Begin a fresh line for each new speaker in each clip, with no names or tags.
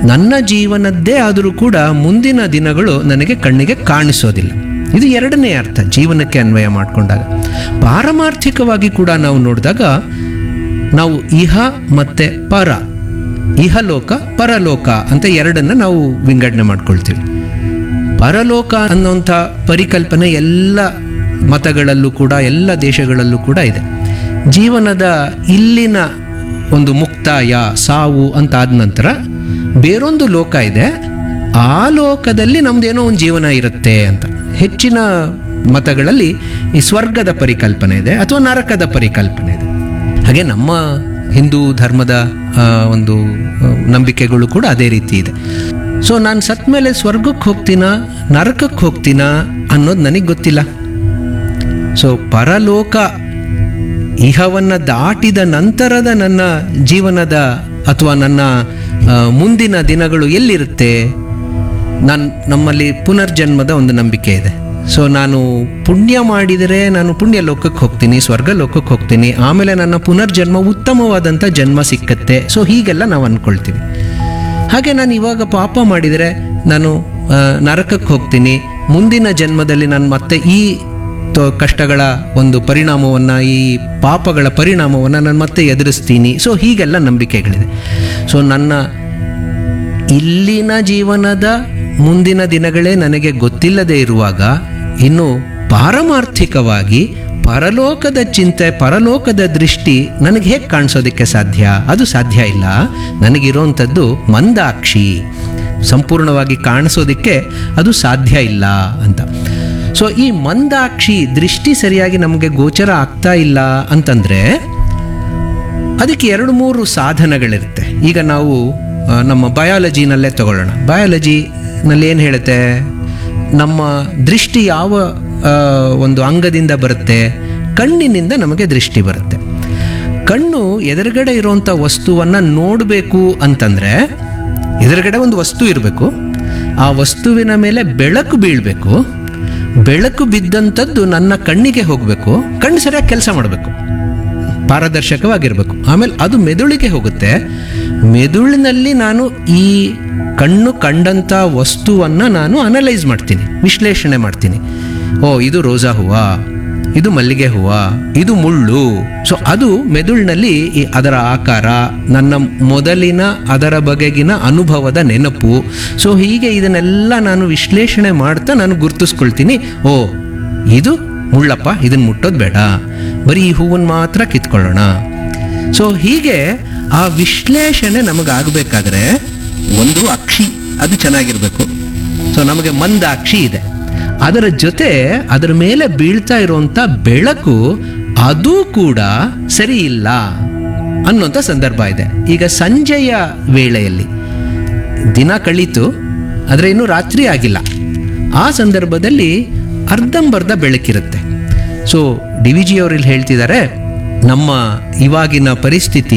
ನನ್ನ ಜೀವನದ್ದೇ ಆದರೂ ಕೂಡ ಮುಂದಿನ ದಿನಗಳು ನನಗೆ ಕಣ್ಣಿಗೆ ಕಾಣಿಸೋದಿಲ್ಲ ಇದು ಎರಡನೇ ಅರ್ಥ ಜೀವನಕ್ಕೆ ಅನ್ವಯ ಮಾಡಿಕೊಂಡಾಗ ಪಾರಮಾರ್ಥಿಕವಾಗಿ ಕೂಡ ನಾವು ನೋಡಿದಾಗ ನಾವು ಇಹ ಮತ್ತೆ ಪರ ಇಹಲೋಕ ಪರಲೋಕ ಅಂತ ಎರಡನ್ನ ನಾವು ವಿಂಗಡಣೆ ಮಾಡ್ಕೊಳ್ತೀವಿ ಪರಲೋಕ ಅನ್ನೋಂಥ ಪರಿಕಲ್ಪನೆ ಎಲ್ಲ ಮತಗಳಲ್ಲೂ ಕೂಡ ಎಲ್ಲ ದೇಶಗಳಲ್ಲೂ ಕೂಡ ಇದೆ ಜೀವನದ ಇಲ್ಲಿನ ಒಂದು ಮುಕ್ತಾಯ ಸಾವು ಅಂತ ಆದ ನಂತರ ಬೇರೊಂದು ಲೋಕ ಇದೆ ಆ ಲೋಕದಲ್ಲಿ ನಮ್ದೇನೋ ಒಂದು ಜೀವನ ಇರುತ್ತೆ ಅಂತ ಹೆಚ್ಚಿನ ಮತಗಳಲ್ಲಿ ಈ ಸ್ವರ್ಗದ ಪರಿಕಲ್ಪನೆ ಇದೆ ಅಥವಾ ನರಕದ ಪರಿಕಲ್ಪನೆ ಇದೆ ಹಾಗೆ ನಮ್ಮ ಹಿಂದೂ ಧರ್ಮದ ಆ, ಒಂದು ಆ, ನಂಬಿಕೆಗಳು ಕೂಡ ಅದೇ ರೀತಿ ಇದೆ ಸೊ ನಾನು ಸತ್ ಮೇಲೆ ಸ್ವರ್ಗಕ್ಕೆ ಹೋಗ್ತೀನಾ ನರಕಕ್ಕೆ ಹೋಗ್ತೀನಾ ಅನ್ನೋದು ನನಗೆ ಗೊತ್ತಿಲ್ಲ ಸೊ ಪರಲೋಕ ಇಹವನ್ನು ದಾಟಿದ ನಂತರದ ನನ್ನ ಜೀವನದ ಅಥವಾ ನನ್ನ ಆ, ಮುಂದಿನ ದಿನಗಳು ಎಲ್ಲಿರುತ್ತೆ ನಾನು ನಮ್ಮಲ್ಲಿ ಪುನರ್ಜನ್ಮದ ಒಂದು ನಂಬಿಕೆ ಇದೆ ಸೊ ನಾನು ಪುಣ್ಯ ಮಾಡಿದರೆ ನಾನು ಪುಣ್ಯ ಲೋಕಕ್ಕೆ ಹೋಗ್ತೀನಿ ಸ್ವರ್ಗ ಲೋಕಕ್ಕೆ ಹೋಗ್ತೀನಿ ಆಮೇಲೆ ನನ್ನ ಪುನರ್ಜನ್ಮ ಉತ್ತಮವಾದಂಥ ಜನ್ಮ ಸಿಕ್ಕತ್ತೆ ಸೊ ಹೀಗೆಲ್ಲ ನಾವು ಅಂದ್ಕೊಳ್ತೀವಿ ಹಾಗೆ ನಾನು ಇವಾಗ ಪಾಪ ಮಾಡಿದರೆ ನಾನು ಆ, ನರಕಕ್ಕೆ ಹೋಗ್ತೀನಿ ಮುಂದಿನ ಜನ್ಮದಲ್ಲಿ ನಾನು ಮತ್ತೆ ಈ ತೊ- ಕಷ್ಟಗಳ ಒಂದು ಪರಿಣಾಮವನ್ನು ಈ ಪಾಪಗಳ ಪರಿಣಾಮವನ್ನು ನಾನು ಮತ್ತೆ ಎದುರಿಸ್ತೀನಿ ಸೊ ಹೀಗೆಲ್ಲ ನಂಬಿಕೆಗಳಿದೆ ಸೊ ನನ್ನ ಇಲ್ಲಿನ ಜೀವನದ ಮುಂದಿನ ದಿನಗಳೇ ನನಗೆ ಗೊತ್ತಿಲ್ಲದೆ ಇರುವಾಗ ಇನ್ನು ಪಾರಮಾರ್ಥಿಕವಾಗಿ ಪರಲೋಕದ ಚಿಂತೆ ಪರಲೋಕದ ದೃಷ್ಟಿ ನನಗೆ ಹೇಗೆ ಕಾಣಿಸೋದಕ್ಕೆ ಸಾಧ್ಯ ಅದು ಸಾಧ್ಯ ಇಲ್ಲ ನನಗಿರೋವಂಥದ್ದು ಮಂದಾಕ್ಷಿ ಸಂಪೂರ್ಣವಾಗಿ ಕಾಣಿಸೋದಕ್ಕೆ ಅದು ಸಾಧ್ಯ ಇಲ್ಲ ಅಂತ ಸೊ ಈ ಮಂದಾಕ್ಷಿ ದೃಷ್ಟಿ ಸರಿಯಾಗಿ ನಮಗೆ ಗೋಚರ ಆಗ್ತಾ ಇಲ್ಲ ಅಂತಂದರೆ ಅದಕ್ಕೆ ಎರಡು ಮೂರು ಸಾಧನಗಳಿರುತ್ತೆ ಈಗ ನಾವು ಆ, ನಮ್ಮ ಬಯಾಲಜಿನಲ್ಲೇ ತಗೊಳ್ಳೋಣ ಬಯಾಲಜಿನಲ್ಲಿ ಏನು ಹೇಳುತ್ತೆ ನಮ್ಮ ದೃಷ್ಟಿ ಯಾವ ಆ, ಒಂದು ಅಂಗದಿಂದ ಬರುತ್ತೆ ಕಣ್ಣಿನಿಂದ ನಮಗೆ ದೃಷ್ಟಿ ಬರುತ್ತೆ ಕಣ್ಣು ಎದುರುಗಡೆ ಇರುವಂಥ ವಸ್ತುವನ್ನು ನೋಡಬೇಕು ಅಂತಂದರೆ ಎದುರುಗಡೆ ಒಂದು ವಸ್ತು ಇರಬೇಕು ಆ ವಸ್ತುವಿನ ಮೇಲೆ ಬೆಳಕು ಬೀಳಬೇಕು ಬೆಳಕು ಬಿದ್ದಂಥದ್ದು ನನ್ನ ಕಣ್ಣಿಗೆ ಹೋಗಬೇಕು ಕಣ್ಣು ಸರಿಯಾಗಿ ಕೆಲಸ ಮಾಡಬೇಕು ಪಾರದರ್ಶಕವಾಗಿರಬೇಕು ಆಮೇಲೆ ಅದು ಮೆದುಳಿಗೆ ಹೋಗುತ್ತೆ ಮೆದುಳಿನಲ್ಲಿ ನಾನು ಈ ಕಣ್ಣು ಕಂಡಂಥ ವಸ್ತುವನ್ನು ನಾನು ಅನಲೈಸ್ ಮಾಡ್ತೀನಿ ವಿಶ್ಲೇಷಣೆ ಮಾಡ್ತೀನಿ ಓ ಇದು ರೋಸಾ ಹೂವ ಇದು ಮಲ್ಲಿಗೆ ಹೂವ ಇದು ಮುಳ್ಳು ಸೊ ಅದು ಮೆದುಳಿನಲ್ಲಿ ಈ ಅದರ ಆಕಾರ ನನ್ನ ಮೊದಲಿನ ಅದರ ಬಗೆಗಿನ ಅನುಭವದ ನೆನಪು ಸೊ ಹೀಗೆ ಇದನ್ನೆಲ್ಲ ನಾನು ವಿಶ್ಲೇಷಣೆ ಮಾಡ್ತಾ ನಾನು ಗುರ್ತಿಸ್ಕೊಳ್ತೀನಿ ಓ ಇದು ಮುಳ್ಳಪ್ಪ ಇದನ್ನು ಮುಟ್ಟೋದು ಬೇಡ ಬರೀ ಈ ಹೂವನ್ನು ಮಾತ್ರ ಕಿತ್ಕೊಳ್ಳೋಣ ಸೊ ಹೀಗೆ ಆ ವಿಶ್ಲೇಷಣೆ ನಮಗಾಗಬೇಕಾದ್ರೆ ಒಂದು ಅಕ್ಷಿ ಅದು ಚೆನ್ನಾಗಿರಬೇಕು ಸೊ ನಮಗೆ ಮಂದಾಕ್ಷಿ ಇದೆ ಅದರ ಜೊತೆ ಅದರ ಮೇಲೆ ಬೀಳ್ತಾ ಇರುವಂಥ ಬೆಳಕು ಅದು ಕೂಡ ಸರಿ ಇಲ್ಲ ಅನ್ನೋಂಥ ಸಂದರ್ಭ ಇದೆ ಈಗ ಸಂಜೆಯ ವೇಳೆಯಲ್ಲಿ ದಿನ ಕಳೀತು ಆದರೆ ಇನ್ನೂ ರಾತ್ರಿ ಆಗಿಲ್ಲ ಆ ಸಂದರ್ಭದಲ್ಲಿ ಅರ್ಧಂಬರ್ಧ ಬೆಳಕಿರುತ್ತೆ ಸೊ ಡಿ ವಿ ಜಿ ಅವರು ಇಲ್ಲಿ ಹೇಳ್ತಿದ್ದಾರೆ ನಮ್ಮ ಇವಾಗಿನ ಪರಿಸ್ಥಿತಿ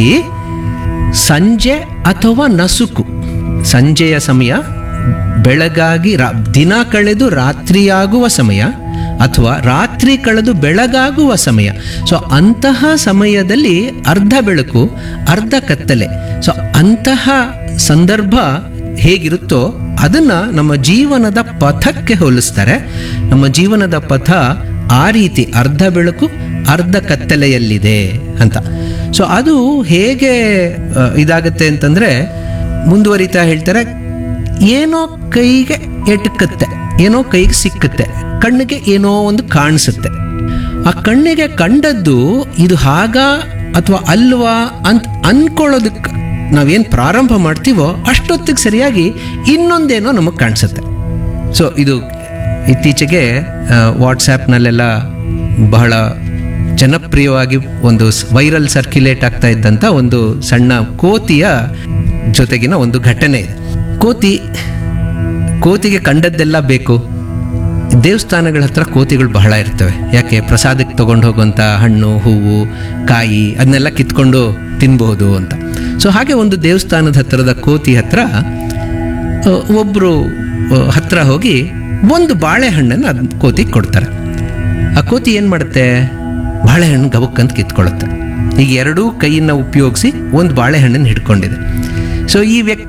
ಸಂಜೆ ಅಥವಾ ನಸುಕು ಸಂಜೆಯ ಸಮಯ ಬೆಳಗಾಗಿ ರಾ ದಿನ ಕಳೆದು ರಾತ್ರಿಯಾಗುವ ಸಮಯ ಅಥವಾ ರಾತ್ರಿ ಕಳೆದು ಬೆಳಗಾಗುವ ಸಮಯ ಸೊ ಅಂತಹ ಸಮಯದಲ್ಲಿ ಅರ್ಧ ಬೆಳಕು ಅರ್ಧ ಕತ್ತಲೆ ಸೊ ಅಂತಹ ಸಂದರ್ಭ ಹೇಗಿರುತ್ತೋ ಅದನ್ನ ನಮ್ಮ ಜೀವನದ ಪಥಕ್ಕೆ ಹೋಲಿಸ್ತಾರೆ ನಮ್ಮ ಜೀವನದ ಪಥ ಆ ರೀತಿ ಅರ್ಧ ಬೆಳಕು ಅರ್ಧ ಕತ್ತಲೆಯಲ್ಲಿದೆ ಅಂತ ಸೊ ಅದು ಹೇಗೆ ಆ, ಇದಾಗುತ್ತೆ ಅಂತಂದ್ರೆ ಮುಂದುವರಿತಾ ಹೇಳ್ತಾರೆ ಏನೋ ಕೈಗೆ ಎಟಕತ್ತೆ ಏನೋ ಕೈಗೆ ಸಿಕ್ಕುತ್ತೆ ಕಣ್ಣಿಗೆ ಏನೋ ಒಂದು ಕಾಣಿಸುತ್ತೆ ಆ ಕಣ್ಣಿಗೆ ಕಂಡದ್ದು ಇದು ಹಾಗ ಅಥವಾ ಅಲ್ವಾ ಅಂತ ಅನ್ಕೊಳ್ಳೋದಕ್ಕೆ ನಾವೇನು ಪ್ರಾರಂಭ ಮಾಡ್ತೀವೋ ಅಷ್ಟೊತ್ತಿಗೆ ಸರಿಯಾಗಿ ಇನ್ನೊಂದೇನೋ ನಮಗೆ ಕಾಣಿಸುತ್ತೆ ಸೊ ಇದು ಇತ್ತೀಚೆಗೆ ವಾಟ್ಸ್ಯಾಪ್ನಲ್ಲೆಲ್ಲ ಬಹಳ ಜನಪ್ರಿಯವಾಗಿ ಒಂದು ವೈರಲ್ ಸರ್ಕ್ಯುಲೇಟ್ ಆಗ್ತಾ ಇದ್ದಂಥ ಒಂದು ಸಣ್ಣ ಕೋತಿಯ ಜೊತೆಗಿನ ಒಂದು ಘಟನೆ ಇದೆ ಕೋತಿ ಕೋತಿಗೆ ಕಂಡದ್ದೆಲ್ಲ ಬೇಕು ದೇವಸ್ಥಾನಗಳ ಹತ್ರ ಕೋತಿಗಳು ಬಹಳ ಇರ್ತವೆ ಯಾಕೆ ಪ್ರಸಾದಕ್ಕೆ ತಗೊಂಡು ಹೋಗುವಂಥ ಹಣ್ಣು ಹೂವು ಕಾಯಿ ಅದನ್ನೆಲ್ಲ ಕಿತ್ಕೊಂಡು ತಿನ್ಬಹುದು ಅಂತ ಸೊ ಹಾಗೆ ಒಂದು ದೇವಸ್ಥಾನದ ಹತ್ತಿರದ ಕೋತಿ ಹತ್ರ ಆ, ಒಬ್ರು ಆ, ಹತ್ರ ಹೋಗಿ ಒಂದು ಬಾಳೆಹಣ್ಣನ್ನು ಅದ್ ಕೋತಿಗೆ ಕೊಡ್ತಾರೆ ಆ ಕೋತಿ ಏನು ಮಾಡುತ್ತೆ ಬಾಳೆಹಣ್ಣು ಗಬಕ್ಕಂತ ಕಿತ್ಕೊಳ್ಳುತ್ತೆ ಈಗ ಎರಡೂ ಕೈಯನ್ನು ಉಪಯೋಗಿಸಿ ಒಂದು ಬಾಳೆಹಣ್ಣನ್ನು ಹಿಡ್ಕೊಂಡಿದೆ ಸೊ ಈ ವ್ಯಕ್ತಿ